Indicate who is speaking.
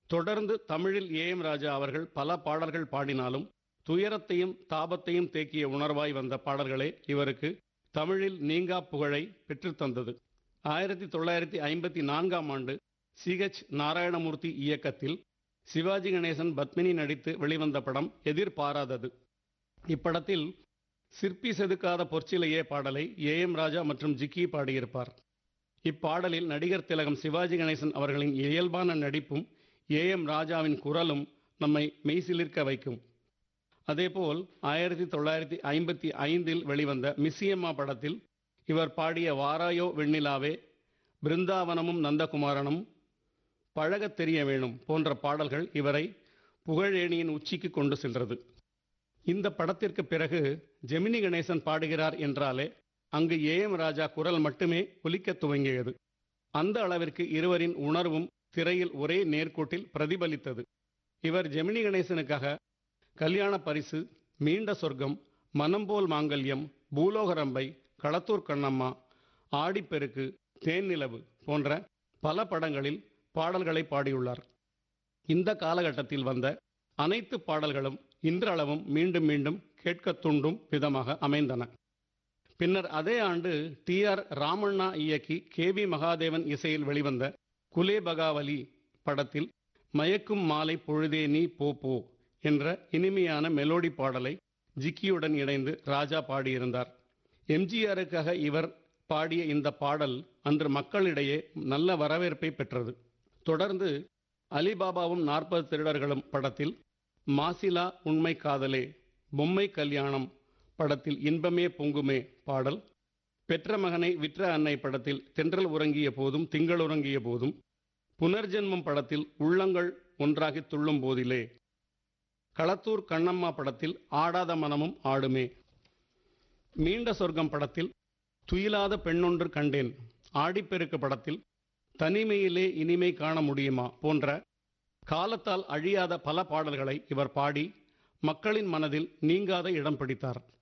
Speaker 1: தொடர்ந்து தமிழில் A M ராஜா அவர்கள் பல பாடல்கள் பாடினாலும் துயரத்தையும் தாபத்தையும் தேக்கிய உணர்வாய் வந்த பாடல்களே இவருக்கு தமிழில் நீங்கா புகழை பெற்றுத்தந்தது ஆயிரத்தி தொள்ளாயிரத்தி ஐம்பத்தி நான்காம் ஆண்டு சிஹெச் நாராயணமூர்த்தி இயக்கத்தில் சிவாஜி கணேசன் பத்மினி நடித்து வெளிவந்த படம் எதிர்பாராதது இப்படத்தில் சிற்பி செதுக்காத பொற்சிலையே பாடலை ஏ எம் ராஜா மற்றும் ஜிக்கி பாடியிருப்பார் இப்பாடலில் நடிகர் திலகம் சிவாஜி கணேசன் அவர்களின் இயல்பான நடிப்பும் ஏ எம் ராஜாவின் குரலும் நம்மை மெய்சிலிர்க்க வைக்கும் அதேபோல் ஆயிரத்தி தொள்ளாயிரத்தி ஐம்பத்தி ஐந்தில் வெளிவந்த மிஸ்ஸியம்மா படத்தில் இவர் பாடிய வாராயோ வெண்ணிலாவே பிருந்தாவனமும் நந்தகுமாரனும் பழகத் தெரிய வேணும் போன்ற பாடல்கள் இவரை புகழேணியின் உச்சிக்கு கொண்டு சென்றது இந்த படத்திற்கு பிறகு ஜெமினி கணேசன் பாடுகிறார் என்றாலே அங்கு ஏ எம் ராஜா குரல் மட்டுமே ஒலிக்கத் துவங்கியது அந்த அளவிற்கு இருவரின் உணர்வும் திரையில் ஒரே நேர்கோட்டில் பிரதிபலித்தது இவர் ஜெமினி கணேசனுக்காக கல்யாண பரிசு மீண்ட சொர்க்கம் மனம்போல் மாங்கல்யம் பூலோகரம்பை களத்தூர் கண்ணம்மா ஆடிப்பெருக்கு தேன்னிலவு போன்ற பல படங்களில் பாடல்களை பாடியுள்ளார் இந்த காலகட்டத்தில் வந்த அனைத்து பாடல்களும் இன்றளவும் மீண்டும் மீண்டும் கேட்கத் தூண்டும் விதமாக அமைந்தன பின்னர் அதே ஆண்டு டி ஆர் ராமண்ணா இயக்கி கே வி மகாதேவன் இசையில் வெளிவந்த குலே பகாவலி படத்தில் மயக்கும் மாலை பொழுதே நீ போ போ என்ற இனிமையான மெலோடி பாடலை ஜிக்கியுடன் இணைந்து ராஜா பாடியிருந்தார் எம்ஜிஆருக்காக இவர் பாடிய இந்த பாடல் அன்று மக்களிடையே நல்ல வரவேற்பை பெற்றது தொடர்ந்து அலிபாபாவும் நாற்பது திருடர்களும் படத்தில் மாசிலா உண்மை காதலே பொம்மை கல்யாணம் படத்தில் இன்பமே பொங்குமே பாடல் பெற்ற மகனை விற்ற அன்னை படத்தில் தென்றல் உறங்கிய போதும் திங்கள் உறங்கிய போதும் புனர்ஜென்மம் படத்தில் உள்ளங்கள் ஒன்றாகி துள்ளும் போதிலே களத்தூர் கண்ணம்மா படத்தில் ஆடாத மனமும் ஆடுமே மீண்ட சொர்க்கம் படத்தில் துயிலாத பெண்ணொன்று கண்டேன் ஆடிப்பெருக்கு படத்தில் தனிமையிலே இனிமை காண முடியுமா போன்ற காலத்தால் அழியாத பல பாடல்களை இவர் பாடி மக்களின் மனதில் நீங்காத இடம் பிடித்தார்